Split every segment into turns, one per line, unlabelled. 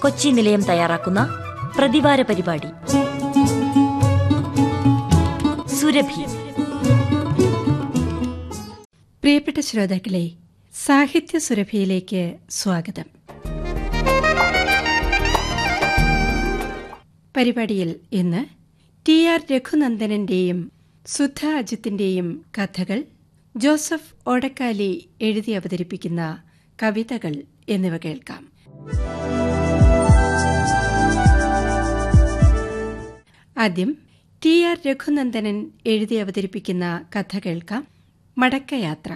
കൊച്ചി നിലയം തയ്യാറാക്കുന്ന പ്രതിവാര പരിപാടി സുരഭി
പ്രിയപ്പെട്ട ശ്രോതാക്കളെ സാഹിത്യ സുരഭിയിലേക്ക് സ്വാഗതം പരിപാടിയിൽ ഇന്ന് ടി ആർ രഘുനന്ദനന്റെയും സുധ അജിത്തിന്റെയും കഥകൾ ജോസഫ് ഓടക്കാലി എഴുതി അവതരിപ്പിക്കുന്ന കവിതകൾ എന്നിവ കേൾക്കാം ആദ്യം ടി ആർ രഘുനന്ദനൻ എഴുതി അവതരിപ്പിക്കുന്ന കഥ കേൾക്കാം മടക്കയാത്ര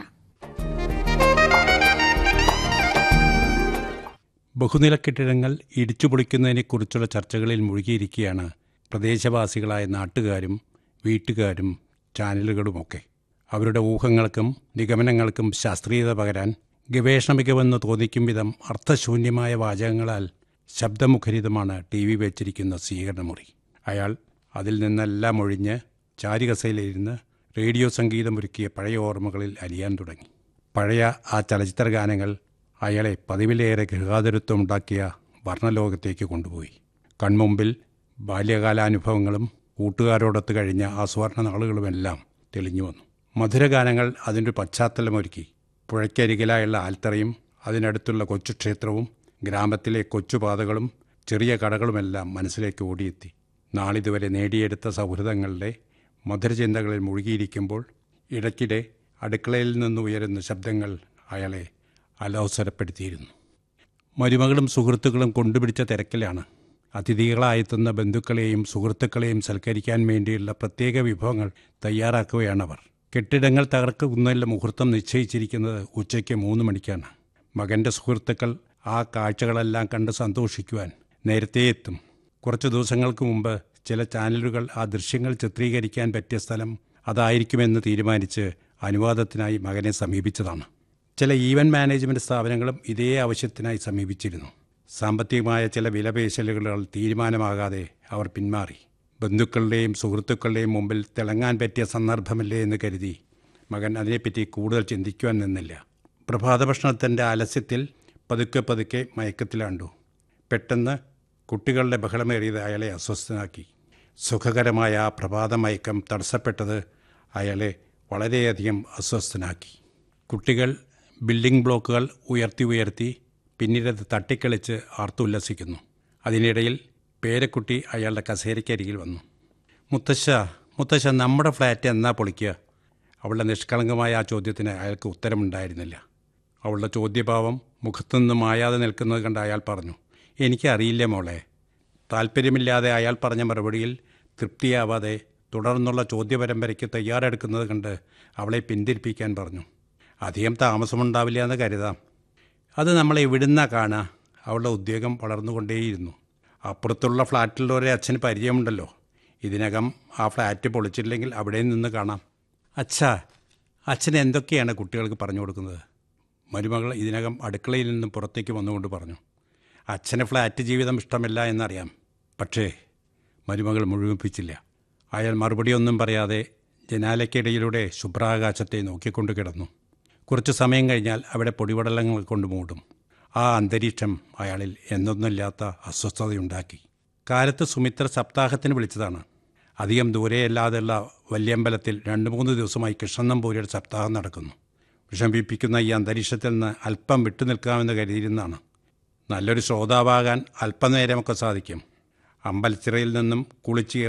ബഹുനില കെട്ടിടങ്ങൾ ഇടിച്ചുപൊളിക്കുന്നതിനെക്കുറിച്ചുള്ള ചർച്ചകളിൽ മുഴുകിയിരിക്കുകയാണ് പ്രദേശവാസികളായ നാട്ടുകാരും വീട്ടുകാരും ചാനലുകളുമൊക്കെ അവരുടെ ഊഹങ്ങൾക്കും നിഗമനങ്ങൾക്കും ശാസ്ത്രീയത പകരാൻ ഗവേഷണ മികവെന്ന് തോന്നിക്കും വിധം അർത്ഥശൂന്യമായ വാചകങ്ങളാൽ ശബ്ദമുഖരിതമാണ് ടി വി വെച്ചിരിക്കുന്ന സ്വീകരണമുറി അയാൾ അതിൽ നിന്നെല്ലാം ഒഴിഞ്ഞ് ചാരികസയിലിരുന്ന് റേഡിയോ സംഗീതമൊരുക്കിയ പഴയ ഓർമ്മകളിൽ അലിയാൻ തുടങ്ങി പഴയ ആ ചലച്ചിത്ര ഗാനങ്ങൾ അയാളെ പതിവിലേറെ ഗൃഹാതുരത്വം ഉണ്ടാക്കിയ വർണ്ണലോകത്തേക്ക് കൊണ്ടുപോയി കൺമുമ്പിൽ ബാല്യകാലാനുഭവങ്ങളും കൂട്ടുകാരോടൊത്ത് കഴിഞ്ഞ ആ സുവർണ നാളുകളുമെല്ലാം തെളിഞ്ഞു വന്നു മധുരഗാനങ്ങൾ അതിൻ്റെ പശ്ചാത്തലമൊരുക്കി പുഴയ്ക്കരികിലായുള്ള ആൽത്തറയും അതിനടുത്തുള്ള കൊച്ചു ക്ഷേത്രവും ഗ്രാമത്തിലെ കൊച്ചുപാതകളും ചെറിയ കടകളുമെല്ലാം മനസ്സിലേക്ക് ഓടിയെത്തി നാളിതുവരെ നേടിയെടുത്ത സൗഹൃദങ്ങളുടെ മധുരചിന്തകളിൽ മുഴുകിയിരിക്കുമ്പോൾ ഇടയ്ക്കിടെ അടുക്കളയിൽ നിന്ന് ഉയരുന്ന ശബ്ദങ്ങൾ അയാളെ അലോസരപ്പെടുത്തിയിരുന്നു മരുമകളും സുഹൃത്തുക്കളും കൊണ്ടുപിടിച്ച തിരക്കിലാണ് അതിഥികളായെത്തുന്ന ബന്ധുക്കളെയും സുഹൃത്തുക്കളെയും സൽക്കരിക്കാൻ വേണ്ടിയുള്ള പ്രത്യേക വിഭവങ്ങൾ തയ്യാറാക്കുകയാണവർ കെട്ടിടങ്ങൾ തകർക്കുന്നതിലെ മുഹൂർത്തം നിശ്ചയിച്ചിരിക്കുന്നത് ഉച്ചയ്ക്ക് മൂന്ന് മണിക്കാണ് മകൻ്റെ സുഹൃത്തുക്കൾ ആ കാഴ്ചകളെല്ലാം കണ്ട് സന്തോഷിക്കുവാൻ നേരത്തെ എത്തും കുറച്ച് ദിവസങ്ങൾക്ക് മുമ്പ് ചില ചാനലുകൾ ആ ദൃശ്യങ്ങൾ ചിത്രീകരിക്കാൻ പറ്റിയ സ്ഥലം അതായിരിക്കുമെന്ന് തീരുമാനിച്ച് അനുവാദത്തിനായി മകനെ സമീപിച്ചതാണ് ചില ഈവന്റ് മാനേജ്മെന്റ് സ്ഥാപനങ്ങളും ഇതേ ആവശ്യത്തിനായി സമീപിച്ചിരുന്നു സാമ്പത്തികമായ ചില വിലപേശലുകൾ തീരുമാനമാകാതെ അവർ പിന്മാറി ബന്ധുക്കളുടെയും സുഹൃത്തുക്കളുടെയും മുമ്പിൽ തിളങ്ങാൻ പറ്റിയ സന്ദർഭമല്ലേ എന്ന് കരുതി മകൻ അതിനെപ്പറ്റി കൂടുതൽ ചിന്തിക്കുവാൻ നിന്നില്ല പ്രഭാത ഭക്ഷണത്തിൻ്റെ ആലസ്യത്തിൽ പതുക്കെ പതുക്കെ മയക്കത്തിലാണ്ടു പെട്ടെന്ന് കുട്ടികളുടെ ബഹളമേറിയത് അയാളെ അസ്വസ്ഥനാക്കി സുഖകരമായ ആ പ്രഭാത മയക്കം തടസ്സപ്പെട്ടത് അയാളെ വളരെയധികം അസ്വസ്ഥനാക്കി കുട്ടികൾ ബിൽഡിംഗ് ബ്ലോക്കുകൾ ഉയർത്തി ഉയർത്തി പിന്നീടത് തട്ടിക്കളിച്ച് ആർത്തുല്ലസിക്കുന്നു അതിനിടയിൽ പേരക്കുട്ടി അയാളുടെ കസേരയ്ക്കരികിൽ വന്നു മുത്തശ്ശ മുത്തശ്ശ നമ്മുടെ ഫ്ലാറ്റ് എന്നാ പൊളിക്കുക അവളുടെ നിഷ്കളങ്കമായ ആ ചോദ്യത്തിന് അയാൾക്ക് ഉത്തരമുണ്ടായിരുന്നില്ല അവളുടെ ചോദ്യഭാവം മുഖത്തുനിന്ന് മായാതെ നിൽക്കുന്നത് കണ്ട് അയാൾ പറഞ്ഞു എനിക്കറിയില്ല മോളെ താല്പര്യമില്ലാതെ അയാൾ പറഞ്ഞ മറുപടിയിൽ തൃപ്തിയാവാതെ തുടർന്നുള്ള ചോദ്യപരമ്പരയ്ക്ക് തയ്യാറെടുക്കുന്നത് കണ്ട് അവളെ പിന്തിരിപ്പിക്കാൻ പറഞ്ഞു അധികം താമസമുണ്ടാവില്ല എന്ന് കരുതാം അത് നമ്മളെ എവിടുന്നാ കാണുക അവളുടെ ഉദ്യോഗം വളർന്നുകൊണ്ടേയിരുന്നു അപ്പുറത്തുള്ള ഫ്ലാറ്റിലുള്ളവരെ അച്ഛന് പരിചയമുണ്ടല്ലോ ഇതിനകം ആ ഫ്ലാറ്റ് പൊളിച്ചില്ലെങ്കിൽ അവിടെ നിന്ന് കാണാം അച്ഛാ അച്ഛൻ എന്തൊക്കെയാണ് കുട്ടികൾക്ക് പറഞ്ഞു കൊടുക്കുന്നത് മരുമകൾ ഇതിനകം അടുക്കളയിൽ നിന്നും പുറത്തേക്ക് വന്നുകൊണ്ട് പറഞ്ഞു അച്ഛന് ഫ്ലാറ്റ് ജീവിതം ഇഷ്ടമല്ല എന്നറിയാം പക്ഷേ മരുമകൾ മുഴുമിപ്പിച്ചില്ല അയാൾ മറുപടിയൊന്നും പറയാതെ ജനാലയ്ക്കിടയിലൂടെ ശുഭ്രാകാശത്തെ നോക്കിക്കൊണ്ട് കിടന്നു കുറച്ച് സമയം കഴിഞ്ഞാൽ അവിടെ പൊടിപടലങ്ങൾ കൊണ്ട് മൂടും ആ അന്തരീക്ഷം അയാളിൽ എന്നൊന്നുമില്ലാത്ത അസ്വസ്ഥതയുണ്ടാക്കി കാലത്ത് സുമിത്ര സപ്താഹത്തിന് വിളിച്ചതാണ് അധികം ദൂരെയല്ലാതെയുള്ള വല്യമ്പലത്തിൽ രണ്ട് മൂന്ന് ദിവസമായി കൃഷ്ണൻ നമ്പൂരിയുടെ സപ്താഹം നടക്കുന്നു വിഷമിപ്പിക്കുന്ന ഈ അന്തരീക്ഷത്തിൽ നിന്ന് അല്പം വിട്ടുനിൽക്കാമെന്ന് കരുതിയിരുന്നാണ് നല്ലൊരു ശ്രോതാവാകാൻ അല്പനേരമൊക്കെ സാധിക്കും അമ്പലച്ചിറയിൽ നിന്നും കുളിച്ച്